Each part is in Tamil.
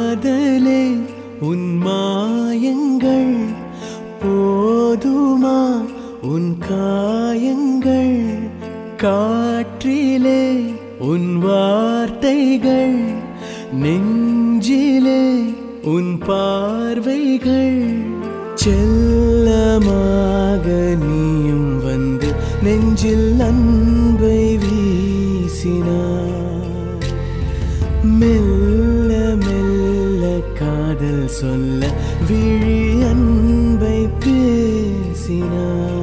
காதலே உன் மாயங்கள் போதுமா உன் காயங்கள் காற்றிலே உன் வார்த்தைகள் நெஞ்சிலே உன் பார்வைகள் செல்லமாக நீயும் வந்து நெஞ்சில் அன்பை வீசினார் மெல்ல மெல்ல காதல் சொல்ல விழி அன்பை பேசினார்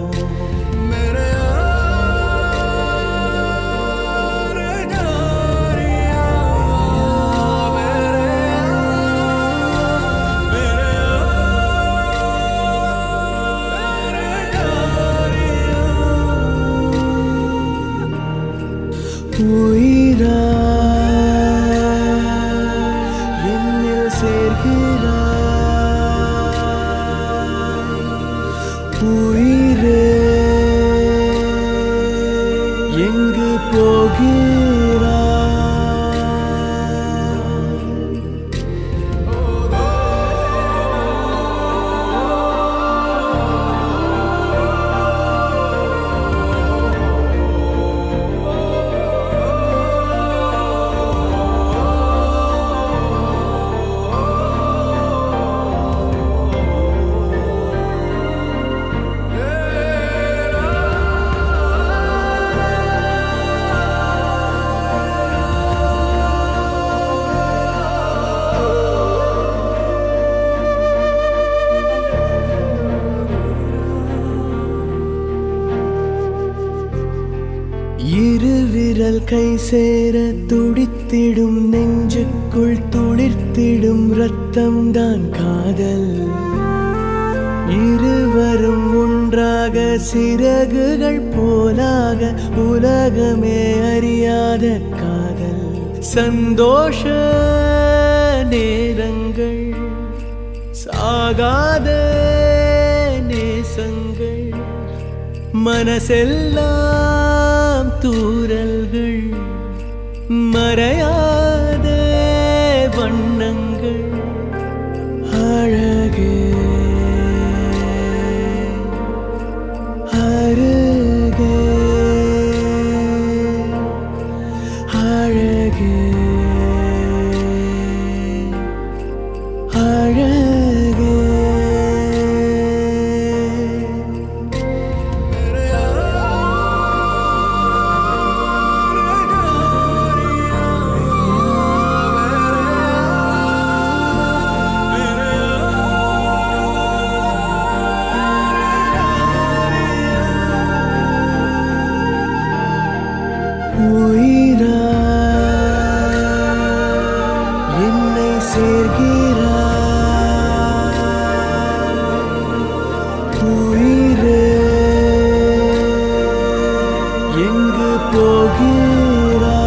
உயிரா என்னில் சேர்கிறாய் உயிரே எங்கு போகிறாய் இரு விரல் கை சேர துடித்திடும் நெஞ்சுக்குள் துளிர்த்திடும் ரத்தம் தான் காதல் இருவரும் ஒன்றாக சிறகுகள் போலாக உலகமே அறியாத காதல் சந்தோஷ நேரங்கள் சாகாத நேசங்கள் மனசெல்லாம் தூரல்கள் மறையாத வண்ணங்கள் அழகே அருகே அழகே அழகே உயிரா என்னை சேர்கிறாய் உயிரே எங்கு போகிறாய்